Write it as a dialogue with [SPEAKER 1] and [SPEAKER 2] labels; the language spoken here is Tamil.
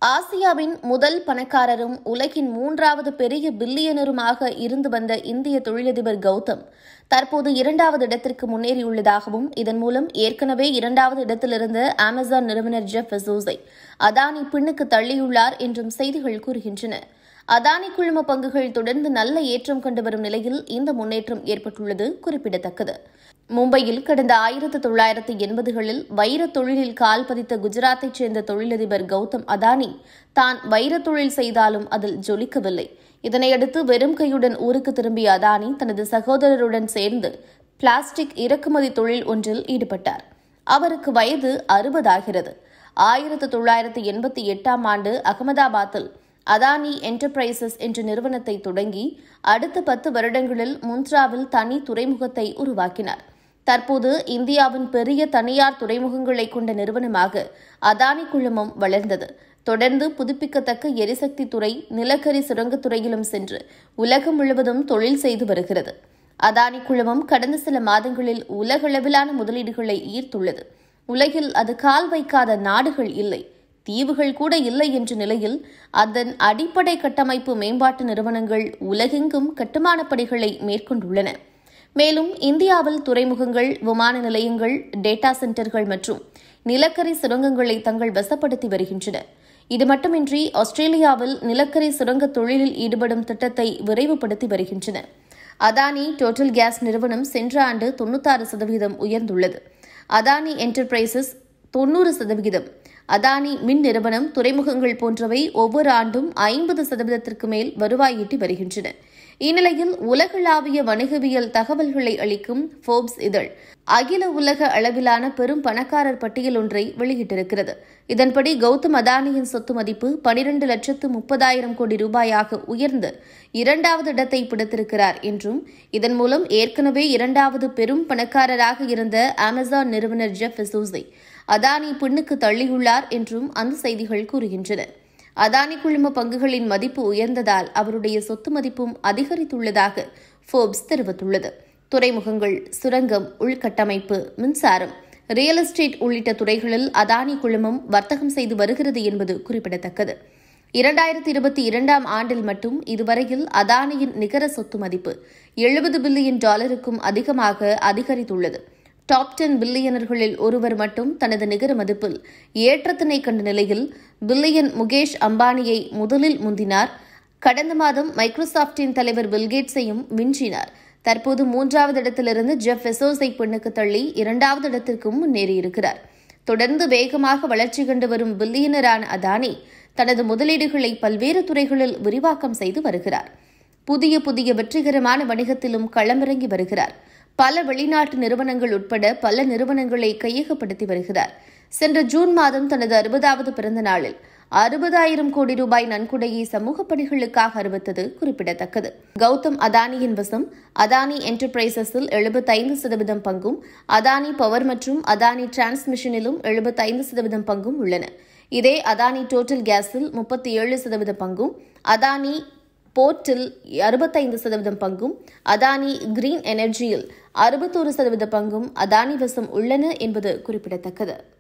[SPEAKER 1] ஆசியாவின் முதல் பணக்காரரும் உலகின் மூன்றாவது பெரிய பில்லியனருமாக இருந்து வந்த இந்திய தொழிலதிபர் கௌதம் தற்போது இரண்டாவது இடத்திற்கு முன்னேறியுள்ளதாகவும் இதன் மூலம் ஏற்கனவே இரண்டாவது இடத்திலிருந்த அமேசான் நிறுவனர் ஜெஃப் பெசோஸை அதானி பின்னுக்கு தள்ளியுள்ளார் என்றும் செய்திகள் கூறுகின்றன அதானி குழும பங்குகள் தொடர்ந்து நல்ல ஏற்றம் கண்டு வரும் நிலையில் இந்த முன்னேற்றம் ஏற்பட்டுள்ளது குறிப்பிடத்தக்கது மும்பையில் கடந்த ஆயிரத்து தொள்ளாயிரத்து எண்பதுகளில் வைரத் தொழிலில் கால் பதித்த குஜராத்தைச் சேர்ந்த தொழிலதிபர் கௌதம் அதானி தான் வைரத் தொழில் செய்தாலும் அதில் ஜொலிக்கவில்லை இதனையடுத்து வெறும் கையுடன் ஊருக்கு திரும்பிய அதானி தனது சகோதரருடன் சேர்ந்து பிளாஸ்டிக் இறக்குமதி தொழில் ஒன்றில் ஈடுபட்டார் அவருக்கு வயது அறுபதாகிறது ஆயிரத்து தொள்ளாயிரத்து எண்பத்தி எட்டாம் ஆண்டு அகமதாபாத்தில் அதானி என்டர்பிரைசஸ் என்ற நிறுவனத்தை தொடங்கி அடுத்த பத்து வருடங்களில் முந்த்ராவில் தனி துறைமுகத்தை உருவாக்கினார் தற்போது இந்தியாவின் பெரிய தனியார் துறைமுகங்களை கொண்ட நிறுவனமாக அதானி குழுமம் வளர்ந்தது தொடர்ந்து புதுப்பிக்கத்தக்க எரிசக்தி துறை நிலக்கரி சுரங்கத்துறையிலும் சென்று உலகம் முழுவதும் தொழில் செய்து வருகிறது அதானி குழுமம் கடந்த சில மாதங்களில் உலகளவிலான முதலீடுகளை ஈர்த்துள்ளது உலகில் அது கால் வைக்காத நாடுகள் இல்லை தீவுகள் கூட இல்லை என்ற நிலையில் அதன் அடிப்படை கட்டமைப்பு மேம்பாட்டு நிறுவனங்கள் உலகெங்கும் கட்டுமானப் பணிகளை மேற்கொண்டுள்ளன மேலும் இந்தியாவில் துறைமுகங்கள் விமான நிலையங்கள் டேட்டா சென்டர்கள் மற்றும் நிலக்கரி சுரங்கங்களை தங்கள் வசப்படுத்தி வருகின்றன இது மட்டுமின்றி ஆஸ்திரேலியாவில் நிலக்கரி சுரங்க தொழிலில் ஈடுபடும் திட்டத்தை விரைவுபடுத்தி வருகின்றன அதானி டோட்டல் கேஸ் நிறுவனம் சென்ற ஆண்டு தொன்னூத்தாறு சதவீதம் உயர்ந்துள்ளது அதானி என்டர்பிரைசஸ் தொன்னூறு சதவிகிதம் அதானி மின் நிறுவனம் துறைமுகங்கள் போன்றவை ஒவ்வொரு ஆண்டும் ஐம்பது சதவீதத்திற்கு மேல் வருவாய் ஈட்டி வருகின்றன இந்நிலையில் உலகளாவிய வணிகவியல் தகவல்களை அளிக்கும் ஃபோர்ப்ஸ் இதழ் அகில உலக அளவிலான பெரும் பணக்காரர் பட்டியல் ஒன்றை வெளியிட்டிருக்கிறது இதன்படி கௌதம் அதானியின் சொத்து மதிப்பு பனிரண்டு லட்சத்து முப்பதாயிரம் கோடி ரூபாயாக உயர்ந்து இரண்டாவது இடத்தை பிடித்திருக்கிறார் என்றும் இதன் மூலம் ஏற்கனவே இரண்டாவது பெரும் பணக்காரராக இருந்த அமேசான் நிறுவனர் ஜெஃப் பெசோஸை அதானி பின்னுக்கு தள்ளியுள்ளார் என்றும் அந்த செய்திகள் கூறுகின்றன அதானி குழும பங்குகளின் மதிப்பு உயர்ந்ததால் அவருடைய சொத்து மதிப்பும் அதிகரித்துள்ளதாக ஃபோர்ப்ஸ் தெரிவித்துள்ளது துறைமுகங்கள் சுரங்கம் உள்கட்டமைப்பு மின்சாரம் ரியல் எஸ்டேட் உள்ளிட்ட துறைகளில் அதானி குழுமம் வர்த்தகம் செய்து வருகிறது என்பது குறிப்பிடத்தக்கது இரண்டாயிரத்தி இருபத்தி இரண்டாம் ஆண்டில் மட்டும் இதுவரையில் அதானியின் நிகர சொத்து மதிப்பு எழுபது பில்லியன் டாலருக்கும் அதிகமாக அதிகரித்துள்ளது டாப் டென் பில்லியனர்களில் ஒருவர் மட்டும் தனது நிகர மதிப்பில் ஏற்றத்தினை கண்ட நிலையில் பில்லியன் முகேஷ் அம்பானியை முதலில் முந்தினார் கடந்த மாதம் மைக்ரோசாப்டின் தலைவர் பில்கேட்ஸையும் விஞ்சினார் தற்போது மூன்றாவது இடத்திலிருந்து ஜெஃப் வெசோஸை பெண்ணுக்கு தள்ளி இரண்டாவது இடத்திற்கும் முன்னேறியிருக்கிறார் தொடர்ந்து வேகமாக வளர்ச்சி கண்டு வரும் பில்லியனரான அதானி தனது முதலீடுகளை பல்வேறு துறைகளில் விரிவாக்கம் செய்து வருகிறார் புதிய புதிய வெற்றிகரமான வணிகத்திலும் களமிறங்கி வருகிறார் பல வெளிநாட்டு நிறுவனங்கள் உட்பட பல நிறுவனங்களை கையகப்படுத்தி வருகிறார் சென்ற ஜூன் மாதம் தனது அறுபதாவது பிறந்த நாளில் அறுபதாயிரம் கோடி ரூபாய் நன்கொடையை சமூக பணிகளுக்காக அறிவித்தது குறிப்பிடத்தக்கது கௌதம் அதானியின் வசம் அதானி என்டர்பிரைசஸில் எழுபத்தைந்து சதவீதம் பங்கும் அதானி பவர் மற்றும் அதானி டிரான்ஸ்மிஷனிலும் எழுபத்தைந்து சதவீதம் பங்கும் உள்ளன இதே அதானி டோட்டல் கேஸில் முப்பத்தி ஏழு சதவீத பங்கும் அதானி போர்ட்டில் அறுபத்தைந்து சதவீதம் பங்கும் அதானி கிரீன் எனர்ஜியில் அறுபத்தோரு சதவீத பங்கும் அதானி வசம் உள்ளன என்பது குறிப்பிடத்தக்கது